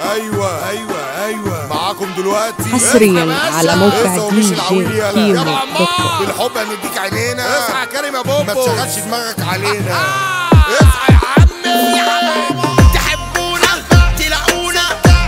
ايوه ايوه ايوه معاكم دلوقتي حصرياً اصحى باشا. على موقع اصحى ومش دي جي العويل يالا. كيمو يا دوت عمار كوم. بالحب هنديك عينينا اصحى يا كريم يا بوبو ما تشغلش دماغك علينا اصحى يا عمي تحبونا تلاقونا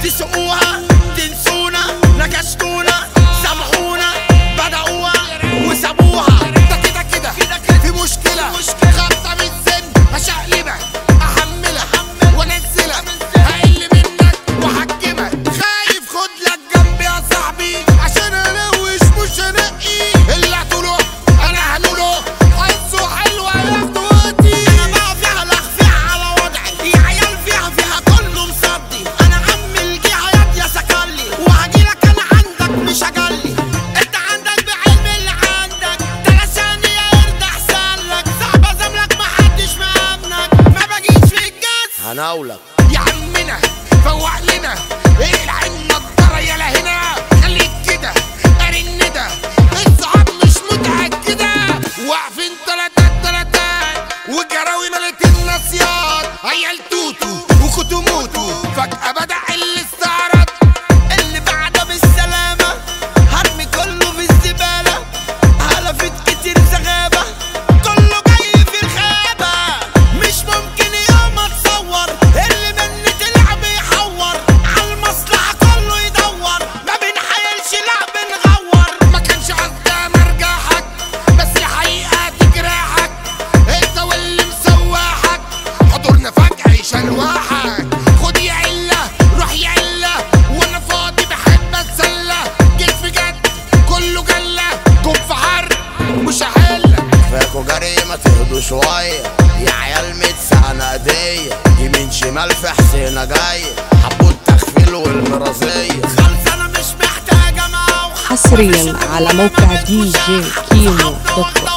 تسقوها تنسونا نكشتونا سامحونا بدأوها وسابوها ده كده كده في مشكلة خبطة من السن هشقلبك أحملك وأنزلك هقل منك وأحكمك خايف خد لك جنبي يا صاحبي عشان ألوش مش هنقي اللي هتقوله أنا هنقوله حظه حلو هياخدوا وقتي أنا بقى فيها لخفيها على وضعي يا عيال فيها فيها كله مصدي أنا عم الجهة يا سكلي وهجيلك أنا عندك مش هجلي أنت عندك بعلم اللي عندك ده لساني يا قرد أحسن لك صعب أزاملك محدش مأمنك ما بجيش في الجاز هناولك يا عمنا فوق لنا ايه العين نضاره يلا هنا خليك كده ارن ده الصعب مش متأكدة واقفين تلاتات تلاتات والجراوي ملت النصيات عيال توتو وكتو موتو فجأة بدأ الاستعراض اللي بعده بالسلامة هرمي كله في الزبالة هلفت كتير زغابة كله جاي في الخابة مش ممكن يوم اتصور اللي مني طلع بيحور عالمصلحة كله يدور ما بنحايلش لا بنغور ما كانش قصدي مرجحك بس الحقيقة تجرحك انت واللي مسوحك حضورنا فجأة يشلوحك خد يا علة روح يا علة وانا فاضي بحب اتسلى جيت في جد كله جلة كن في حر مش هحلك فاكوا جري ما تهدوا شوية يا عيال متسعنة هدية يمين شمال في حسينة جاية حبوا التخفيل والمرازية خلص انا مش محتاجة موحة حصرياً على موقع دي جي كيمو دوت كوم.